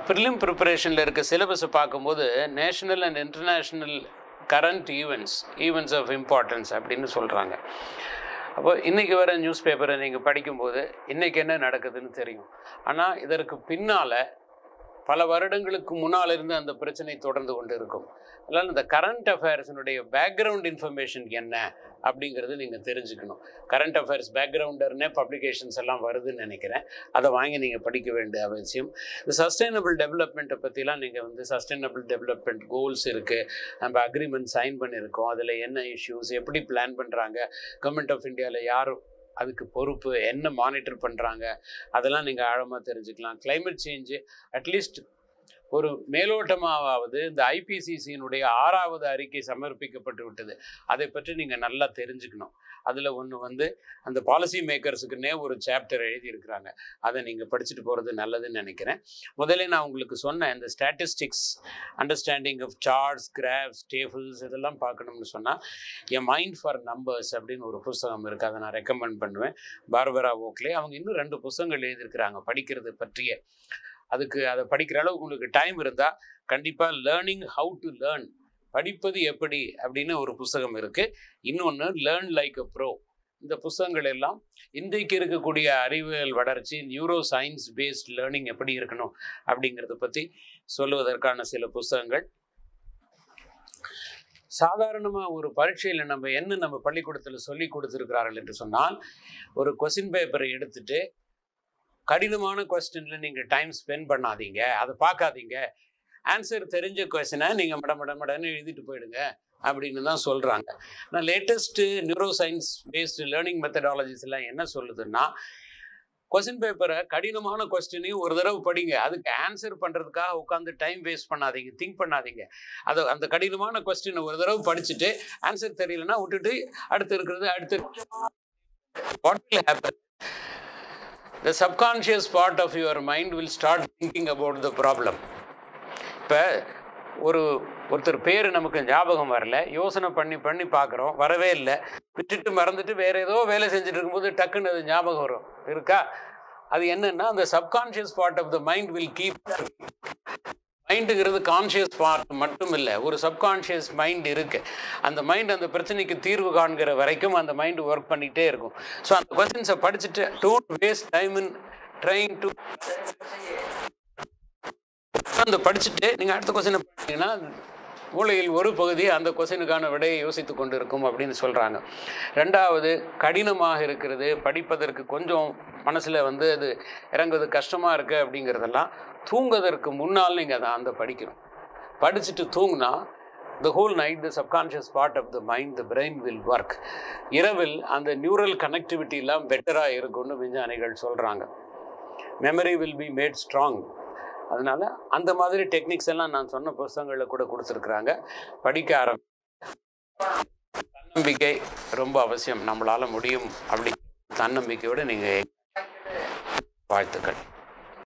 prelim ப்ரிப்பரேஷனில் இருக்க சிலபஸை பார்க்கும்போது national and international current events events of importance அப்படின்னு சொல்கிறாங்க அப்போ இன்றைக்கி வர நியூஸ் பேப்பரை நீங்கள் படிக்கும்போது இன்றைக்கி என்ன நடக்குதுன்னு தெரியும் ஆனால் இதற்கு பின்னால் பல வருடங்களுக்கு முன்னால் இருந்து அந்த பிரச்சனை தொடர்ந்து கொண்டு இருக்கும் அதனால் இந்த கரண்ட் அஃபேர்ஸினுடைய பேக்ரவுண்ட் இன்ஃபர்மேஷன் என்ன அப்படிங்கிறது நீங்கள் தெரிஞ்சுக்கணும் கரண்ட் அஃபேர்ஸ் பேக்ரவுண்டர்னே பப்ளிகேஷன்ஸ் எல்லாம் வருதுன்னு நினைக்கிறேன் அதை வாங்கி நீங்கள் படிக்க வேண்டிய அவசியம் இந்த சஸ்டைனபிள் டெவலப்மெண்ட்டை பற்றிலாம் நீங்கள் வந்து சஸ்டைனபிள் டெவலப்மெண்ட் கோல்ஸ் இருக்குது நம்ம அக்ரிமெண்ட் சைன் பண்ணியிருக்கோம் அதில் என்ன இஷ்யூஸ் எப்படி பிளான் பண்ணுறாங்க கவர்மெண்ட் ஆஃப் இந்தியாவில் யார் அதுக்கு பொறுப்பு என்ன மானிட்டர் பண்ணுறாங்க அதெல்லாம் நீங்கள் ஆழமாக தெரிஞ்சுக்கலாம் climate சேஞ்சு அட்லீஸ்ட் ஒரு மேலோட்டமாவது இந்த ஐபிசிசியினுடைய ஆறாவது அறிக்கை சமர்ப்பிக்கப்பட்டு விட்டது அதை பற்றி நீங்கள் நல்லா தெரிஞ்சுக்கணும் அதில் ஒன்று வந்து அந்த பாலிசி மேக்கர்ஸுக்குன்னே ஒரு சாப்டர் எழுதியிருக்கிறாங்க அதை நீங்கள் படிச்சுட்டு போகிறது நல்லதுன்னு நினைக்கிறேன் முதல்ல நான் உங்களுக்கு சொன்னேன் இந்த statistics understanding of charts graphs tables இதெல்லாம் பார்க்கணும்னு சொன்னால் என் மைண்ட் ஃபார் நம்பர்ஸ் அப்படின்னு ஒரு புஸ்தகம் இருக்குது அதை நான் ரெக்கமெண்ட் பண்ணுவேன் பார்பரா ஓக்லே அவங்க இன்னும் ரெண்டு புஸ்தகங்கள் எழுதியிருக்கிறாங்க படிக்கிறது பற்றிய அதுக்கு அதை படிக்கிற அளவுக்கு உங்களுக்கு டைம் இருந்தால் கண்டிப்பாக லேர்னிங் ஹவு டு லேர்ன் படிப்பது எப்படி அப்படின்னு ஒரு புஸ்தகம் இருக்குது இன்னொன்று லேர்ன் லைக் அ ப்ரோ இந்த புஸ்தகங்கள் எல்லாம் இன்றைக்கு இருக்கக்கூடிய அறிவியல் வளர்ச்சி நியூரோ சயின்ஸ் பேஸ்ட் லேர்னிங் எப்படி இருக்கணும் அப்படிங்கிறத பற்றி சொல்லுவதற்கான சில புஸ்தகங்கள் சாதாரணமாக ஒரு பரீட்சையில் நம்ம என்ன நம்ம பள்ளிக்கூடத்தில் சொல்லி கொடுத்துருக்கிறார்கள் என்று சொன்னால் ஒரு கொஸ்டின் பேப்பரை எடுத்துட்டு கடினமான கொஸ்டினில் நீங்கள் டைம் ஸ்பெண்ட் பண்ணாதீங்க அதை பார்க்காதீங்க ஆன்சர் தெரிஞ்ச கொஸ்டினை நீங்கள் மட மட மடன்னு எழுதிட்டு போயிடுங்க அப்படின்னு தான் சொல்கிறாங்க ஆனால் latest neuro science based learning methodologies எல்லாம் என்ன சொல்லுதுன்னா கொஸ்டின் பேப்பரை கடினமான கொஸ்டினையும் ஒரு தடவை படிங்க அதுக்கு ஆன்சர் பண்ணுறதுக்காக உட்காந்து டைம் வேஸ்ட் பண்ணாதீங்க திங்க் பண்ணாதீங்க அதை அந்த கடினமான கொஸ்டினை ஒரு தடவை படிச்சுட்டு ஆன்சர் தெரியலன்னா விட்டுட்டு அடுத்து இருக்கிறது அடுத்து what will happen the subconscious part of your mind will start thinking about the problem இப்போ ஒரு ஒருத்தர் பேர் நமக்கு ஞாபகம் வரல யோசனை பண்ணி பண்ணி பார்க்குறோம் வரவே இல்லை விட்டுட்டு மறந்துட்டு வேற ஏதோ வேலை செஞ்சுட்டு இருக்கும்போது டக்குன்னு அது ஞாபகம் வரும் இருக்கா அது என்னன்னா அந்த subconscious part of the mind will keep மைண்டுங்கிறது கான்ஷியஸ் பார்ட் மட்டும் இல்லை ஒரு சப்கான்ஷியஸ் மைண்ட் இருக்குது அந்த மைண்ட் அந்த பிரச்சனைக்கு தீர்வு காண்கிற வரைக்கும் அந்த மைண்டு ஒர்க் பண்ணிகிட்டே இருக்கும் ஸோ அந்த கொஸ்டின்ஸை படிச்சுட்டு don't waste time in trying to அந்த படிச்சுட்டு நீங்கள் அடுத்த கொஸ்டினை பார்த்தீங்கன்னா மூளையில் ஒரு பகுதி அந்த கொஸ்டினுக்கான விடையை யோசித்து கொண்டு இருக்கும் அப்படின்னு சொல்கிறாங்க ரெண்டாவது கடினமாக இருக்கிறது படிப்பதற்கு கொஞ்சம் மனசில் வந்து அது இறங்குறது கஷ்டமாக இருக்குது அப்படிங்கிறதெல்லாம் தூங்குவதற்கு முன்னால் நீங்கள் அதை அந்த படிக்கணும் படிச்சுட்டு தூங்கினா the whole night the subconscious part of the mind the brain will work இரவில் அந்த நியூரல் கனெக்டிவிட்டிலாம் பெட்டராக இருக்கும்னு விஞ்ஞானிகள் சொல்கிறாங்க memory will be made strong அதனால் அந்த மாதிரி டெக்னிக்ஸ் எல்லாம் நான் சொன்ன புஸ்தகங்களில் கூட கொடுத்துருக்குறாங்க படிக்க ஆரம்பி தன்னம்பிக்கை ரொம்ப அவசியம் நம்மளால் முடியும் அப்படி தன்னம்பிக்கையோடு நீங்கள் வாழ்த்துக்கள்